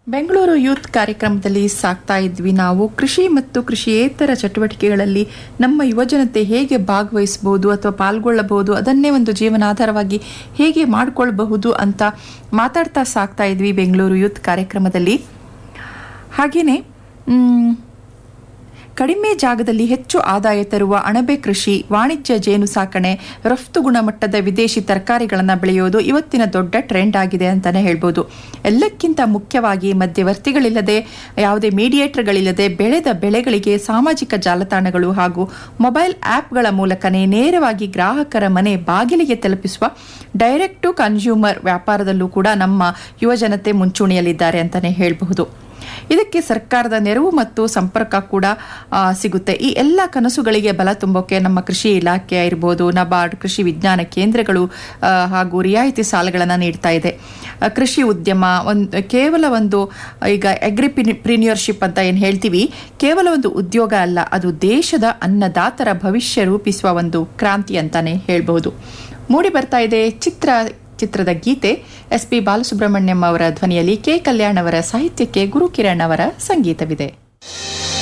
Bengaluru youth ಕಾರ್ಯಕ್ರಮದಲ್ಲಿ ಸಾಕ್ತಾ ಇದ್ವಿ ನಾವು ಕೃಷಿ ಮತ್ತು ಕೃಷಿಯೇತರ ಚಟುವಟಿಕೆಗಳಲ್ಲಿ ನಮ್ಮ ಯುವಜನತೆ ಹೇಗೆ ಭಾಗವಹಿಸಬಹುದು ಅಥವಾ ಪಾಲ್ಗೊಳ್ಳಬಹುದು ಅದನ್ನೇ ಒಂದು ಜೀವನಾಧಾರವಾಗಿ ಹೇಗೆ ಮಾಡಿಕೊಳ್ಬಹುದು ಅಂತ ಮಾತಾಡ್ತಾ ಸಾಕ್ತಾ ಇದ್ವಿ ಬೆಂಗಳೂರು ಯೂತ್ ಕಾರ್ಯಕ್ರಮದಲ್ಲಿ ಹಾಗೆಯೇ ಮ್, ಕಡಿಮೆ ಜಾಗದಲ್ಲಿ ಹೆಚ್ಚು ಆದಾಯ ತರುವ ಅಣಬೆ ಕೃಷಿ ವಾಣಿಜ್ಯ ಜೇನು ಸಾಕಣೆ ರಫ್ತು ಗುಣಮಟ್ಟದ ವಿದೇಶಿ ತರಕಾರಿಗಳನ್ನು ಬೆಳೆಯೋದು ಇವತ್ತಿನ ದೊಡ್ಡ ಟ್ರೆಂಡ್ ಆಗಿದೆ ಅಂತಾನೆ ಹೇಳ್ಬೋದು ಎಲ್ಲಕ್ಕಿಂತ ಮುಖ್ಯವಾಗಿ ಮಧ್ಯವರ್ತಿಗಳಿಲ್ಲದೆ ಯಾವುದೇ ಮೀಡಿಯೇಟರ್ಗಳಿಲ್ಲದೆ ಬೆಳೆದ ಬೆಳೆಗಳಿಗೆ ಸಾಮಾಜಿಕ ಜಾಲತಾಣಗಳು ಹಾಗೂ ಮೊಬೈಲ್ ಆ್ಯಪ್ಗಳ ಮೂಲಕನೇ ನೇರವಾಗಿ ಗ್ರಾಹಕರ ಮನೆ ಬಾಗಿಲಿಗೆ ತಲುಪಿಸುವ ಡೈರೆಕ್ಟ್ ಟು ಕನ್ಸ್ಯೂಮರ್ ವ್ಯಾಪಾರದಲ್ಲೂ ಕೂಡ ನಮ್ಮ ಯುವಜನತೆ ಮುಂಚೂಣಿಯಲ್ಲಿದ್ದಾರೆ ಅಂತಾನೆ ಹೇಳಬಹುದು ಇದಕ್ಕೆ ಸರ್ಕಾರದ ನೆರವು ಮತ್ತು ಸಂಪರ್ಕ ಕೂಡ ಆ, ಸಿಗುತ್ತೆ ಈ ಎಲ್ಲ ಕನಸುಗಳಿಗೆ ಬಲ ತುಂಬೋಕೆ ನಮ್ಮ ಕೃಷಿ ಇಲಾಖೆ ಇರ್ಬೋದು ನಬಾರ್ಡ್ ಕೃಷಿ ವಿಜ್ಞಾನ ಕೇಂದ್ರಗಳು ಆ, ಹಾಗೂ ರಿಯಾಯಿತಿ ಸಾಲಗಳನ್ನು ನೀಡ್ತಾ ಇದೆ ಆ, ಕೃಷಿ ಉದ್ಯಮ ಒಂದು ಕೇವಲ ಒಂದು ಈಗ ಅಗ್ರಿಪ್ರಿನಿಯರ್ಶಿಪ್ ಅಂತ ಏನು ಹೇಳ್ತೀವಿ ಕೇವಲ ಒಂದು ಉದ್ಯೋಗ ಅಲ್ಲ ಅದು ದೇಶದ ಅನ್ನದಾತರ ಭವಿಷ್ಯ ರೂಪಿಸುವ ಒಂದು ಕ್ರಾಂತಿ ಅಂತಾನೆ ಹೇಳ್ಬಹುದು ಮೂಡಿ ಬರ್ತಾ ಇದೆ ಚಿತ್ರ ಚಿತ್ರದ ಗೀತೆ ಎಸ್ ಪಿ ಬಾಲಸುಬ್ರಹ್ಮಣ್ಯಂ ಅವರ ಧ್ವನಿಯಲ್ಲಿ ಕೆ ಕಲ್ಯಾಣ್ ಅವರ ಸಾಹಿತ್ಯಕ್ಕೆ ಗುರುಕಿರಣ್ ಅವರ ಸಂಗೀತವಿದೆ